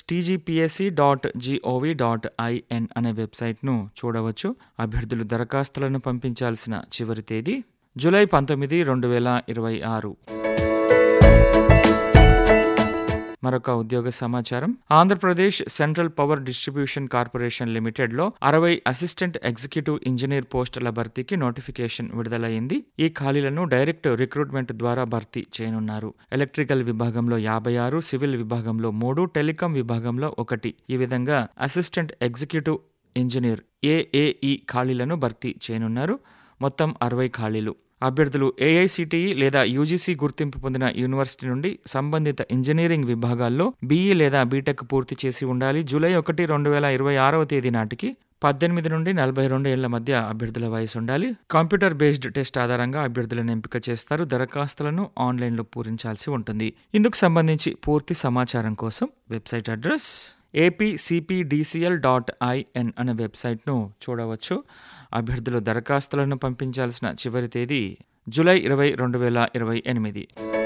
TGPSC dot GOV dot IN అనే వెబ్సైట్ను చూడవచ్చు అభ్యర్థులు దరఖాస్తులను పంపించాల్సిన చివరి తేదీ జూలై పంతొమ్మిది రెండు వేల ఇరవై ఆరు మరొక ఉద్యోగ సమాచారం Andhra Pradesh central power distribution corporation లిమిటెడ్లో అరవై అసిస్టెంట్ ఎగ్జిక్యూటివ్ ఇంజనీర్ పోస్టుల భర్తీకి నోటిఫికేషన్ విడుదలైంది ఈ ఖాళీలను డైరెక్ట్ రిక్రూట్మెంట్ ద్వారా భర్తీ చేయనున్నారు ఎలక్ట్రికల్ విభాగంలో యాభై ఆరు సివిల్ విభాగంలో మూడు టెలికాం విభాగంలో ఒకటి ఈ విధంగా అసిస్టెంట్ ఎగ్జిక్యూటివ్ ఇంజనీర్ ఏఏఈ ఖాళీలను భర్తీ చేయనున్నారు మొత్తం అరవై ఖాళీలు అభ్యర్థులు ఏఐసిటిఈ లేదా యూజీసీ గుర్తింపు పొందిన యూనివర్సిటీ నుండి సంబంధిత ఇంజనీరింగ్ విభాగాల్లో బీఈ లేదా బీటెక్ పూర్తి చేసి ఉండాలి జూలై ఒకటి రెండు వేల ఇరవై ఆరవ తేదీ నాటికి పద్దెనిమిది నుండి నలభై రెండు ఏళ్ల మధ్య అభ్యర్థుల వయసు ఉండాలి కంప్యూటర్ బేస్డ్ టెస్ట్ ఆధారంగా అభ్యర్థులను ఎంపిక చేస్తారు దరఖాస్తులను ఆన్లైన్లో పూరించాల్సి ఉంటుంది ఇందుకు సంబంధించి పూర్తి సమాచారం కోసం website address APCPDCL dot IN అనే వెబ్సైట్ను చూడవచ్చు అభ్యర్థులు దరఖాస్తులను పంపించాల్సిన చివరి తేదీ జూలై ఇరవై రెండు వేల ఇరవై ఎనిమిది